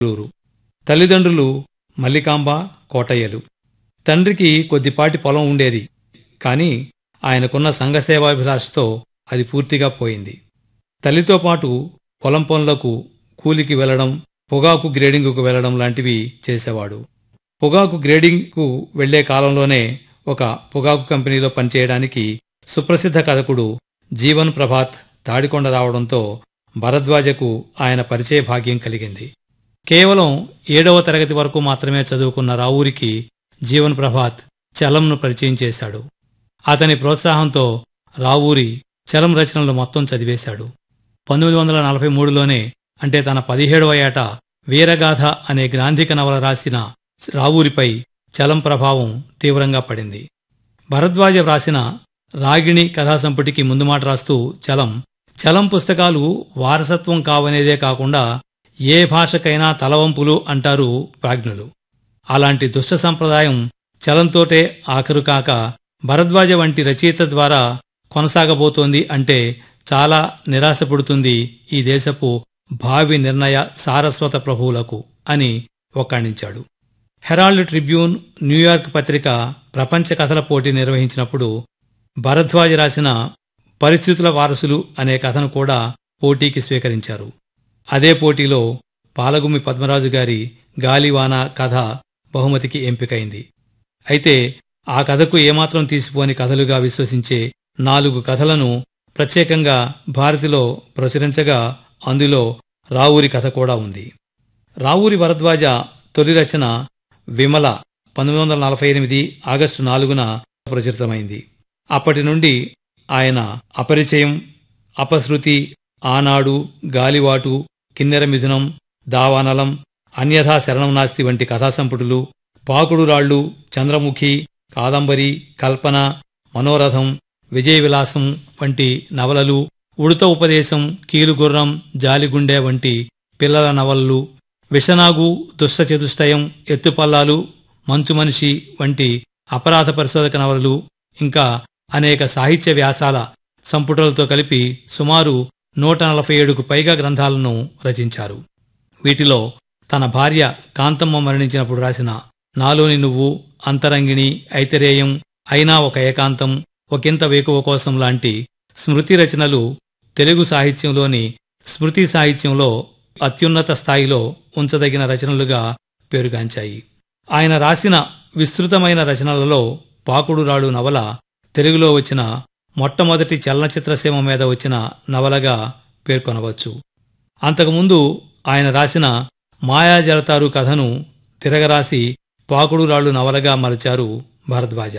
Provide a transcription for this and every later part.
ఊరు తల్లిదండ్రులు మల్లికాంబ కోటయ్యలు తండ్రికి కొద్దిపాటి పొలం ఉండేది కాని ఆయనకున్న సంఘసేవాభిలాషతో అది పూర్తిగా పోయింది తల్లితో పాటు పొలం పనులకు కూలికి వెళ్లడం పొగాకు గ్రేడింగుకు వెళ్లడం లాంటివి చేసేవాడు పొగాకు గ్రేడింగ్కు వెళ్లే కాలంలోనే ఒక పొగాకు కంపెనీలో పనిచేయడానికి సుప్రసిద్ధ కథకుడు జీవన్ ప్రభాత్ తాడికొండ రావడంతో భరద్వాజకు ఆయన పరిచయ భాగ్యం కలిగింది కేవలం ఏడవ తరగతి వరకు మాత్రమే చదువుకున్న రావూరికి జీవన్ ప్రభాత్ చలంను పరిచయం చేశాడు అతని ప్రోత్సాహంతో రావూరి చలం రచనలు మొత్తం చదివేశాడు పంతొమ్మిది వందల నలభై మూడులోనే అంటే తన పదిహేడవ ఏట వీరగాథ అనే గ్రాంధిక నవల రాసిన రావూరిపై చలం ప్రభావం తీవ్రంగా పడింది భరద్వాజ వ్రాసిన రాగిణి కథాసంపుటికి ముందు మాట రాస్తూ చలం చలం పుస్తకాలు వారసత్వం కావనేదే కాకుండా ఏ భాషకైనా తలవంపులు అంటారు ప్రాజ్ఞులు అలాంటి దుష్ట సంప్రదాయం చలంతోటే ఆఖరు కాక భరద్వాజ వంటి రచయిత ద్వారా కొనసాగబోతోంది అంటే చాలా నిరాశపడుతుంది ఈ దేశపు భావి నిర్ణయ సారస్వత ప్రభువులకు అని ఒక్కాణించాడు హెరాల్డ్ ట్రిబ్యూన్ న్యూయార్క్ పత్రిక ప్రపంచ కథల పోటీ నిర్వహించినప్పుడు భరద్వాజ రాసిన పరిస్థితుల వారసులు అనే కథను కూడా పోటీకి స్వీకరించారు అదే పోటీలో పాలగుమి పద్మరాజు గారి గాలివాన కథ బహుమతికి ఎంపికైంది అయితే ఆ కథకు ఏమాత్రం తీసిపోని కథలుగా విశ్వసించే నాలుగు కథలను ప్రత్యేకంగా భారతిలో ప్రచురించగా అందులో రావూరి కథ కూడా ఉంది రావూరి భరద్వాజ తొలి రచన విమల పంతొమ్మిది వందల నలభై ఎనిమిది ఆగస్టు నాలుగున ప్రచురితమైంది అప్పటి నుండి ఆయన అపరిచయం అపశృతి ఆనాడు గాలివాటు కిన్నెర మిథునం దావానలం అన్యథా శరణం నాస్తి వంటి కథాసంపుటులు పాకుడు రాళ్ళు చంద్రముఖి కాదంబరి కల్పన మనోరథం విజయ విలాసం వంటి నవలలు ఉడత ఉపదేశం కీలుగుర్రం జాలిగుండె వంటి పిల్లల నవలలు విషనాగు దుష్టచతుష్టయం ఎత్తుపల్లాలు మంచు మనిషి వంటి అపరాధ పరిశోధక నవలలు ఇంకా అనేక సాహిత్య వ్యాసాల సంపుటలతో కలిపి సుమారు నూట నలభై ఏడుకు పైగా గ్రంథాలను రచించారు వీటిలో తన భార్య కాంతమ్మ మరణించినప్పుడు రాసిన నాలోని నువ్వు అంతరంగిణి ఐతరేయం అయినా ఒక ఏకాంతం ఒకంత వేకువ కోసం లాంటి స్మృతి రచనలు తెలుగు సాహిత్యంలోని స్మృతి సాహిత్యంలో అత్యున్నత స్థాయిలో ఉంచదగిన రచనలుగా పేరుగాంచాయి ఆయన రాసిన విస్తృతమైన రచనలలో పాకుడురాడు నవల తెలుగులో వచ్చిన మొట్టమొదటి చలనచిత్రసీమ మీద వచ్చిన నవలగా పేర్కొనవచ్చు అంతకుముందు ఆయన రాసిన మాయాజలతారు కథను తిరగరాసి పాకుడురాళ్ళు నవలగా మలచారు భరద్వాజ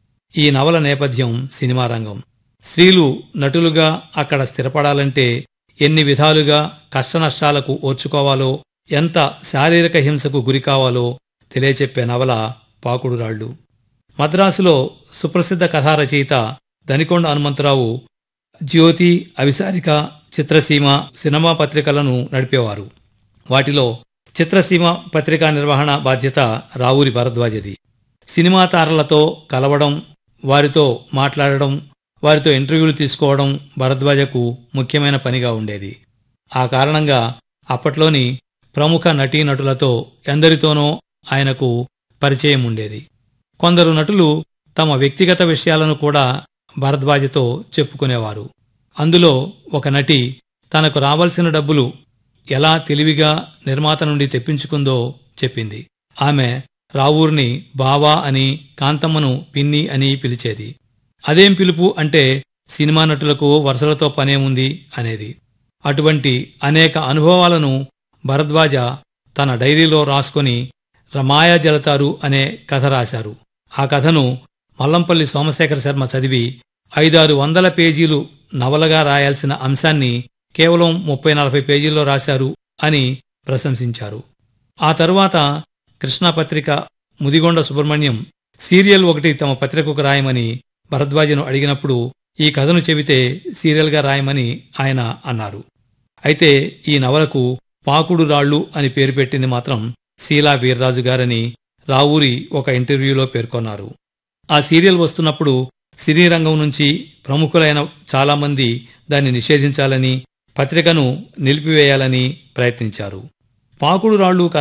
ఈ నవల నేపథ్యం సినిమా రంగం స్త్రీలు నటులుగా అక్కడ స్థిరపడాలంటే ఎన్ని విధాలుగా కష్టనష్టాలకు ఓర్చుకోవాలో ఎంత శారీరక హింసకు గురికావాలో తెలియచెప్పే నవల పాకుడురాళ్ళు మద్రాసులో సుప్రసిద్ధ కథా రచయిత దనికొండ హనుమంతరావు జ్యోతి అవిసారిక చిత్రసీమ సినిమా పత్రికలను నడిపేవారు వాటిలో చిత్రసీమ పత్రికా నిర్వహణ బాధ్యత రావూరి భరద్వాజది సినిమా తారలతో కలవడం వారితో మాట్లాడడం వారితో ఇంటర్వ్యూలు తీసుకోవడం భరద్వాజకు ముఖ్యమైన పనిగా ఉండేది ఆ కారణంగా అప్పట్లోని ప్రముఖ నటీనటులతో ఎందరితోనో ఆయనకు పరిచయం ఉండేది కొందరు నటులు తమ వ్యక్తిగత విషయాలను కూడా భరద్వాజతో చెప్పుకునేవారు అందులో ఒక నటి తనకు రావాల్సిన డబ్బులు ఎలా తెలివిగా నిర్మాత నుండి తెప్పించుకుందో చెప్పింది ఆమె రావూర్ని బావా అని కాంతమ్మను పిన్ని అని పిలిచేది అదేం పిలుపు అంటే సినిమా నటులకు వరుసలతో పనేముంది అనేది అటువంటి అనేక అనుభవాలను భరద్వాజ తన డైరీలో రాసుకొని రమాయా జలతారు అనే కథ రాశారు ఆ కథను మల్లంపల్లి సోమశేఖర శర్మ చదివి ఐదారు వందల పేజీలు నవలగా రాయాల్సిన అంశాన్ని కేవలం ముప్పై నలభై పేజీల్లో రాశారు అని ప్రశంసించారు ఆ తరువాత కృష్ణాపత్రిక ముదిగొండ సుబ్రహ్మణ్యం సీరియల్ ఒకటి తమ పత్రికకు రాయమని భరద్వాజను అడిగినప్పుడు ఈ కథను చెబితే సీరియల్గా రాయమని ఆయన అన్నారు అయితే ఈ నవలకు పాకుడు రాళ్ళు అని పేరు పెట్టింది మాత్రం శీలా వీర్రాజు గారని రావూరి ఒక ఇంటర్వ్యూలో పేర్కొన్నారు ఆ సీరియల్ వస్తున్నప్పుడు సినీ రంగం నుంచి ప్రముఖులైన చాలామంది దాన్ని నిషేధించాలని పత్రికను నిలిపివేయాలని ప్రయత్నించారు పాకుడు రాళ్ళు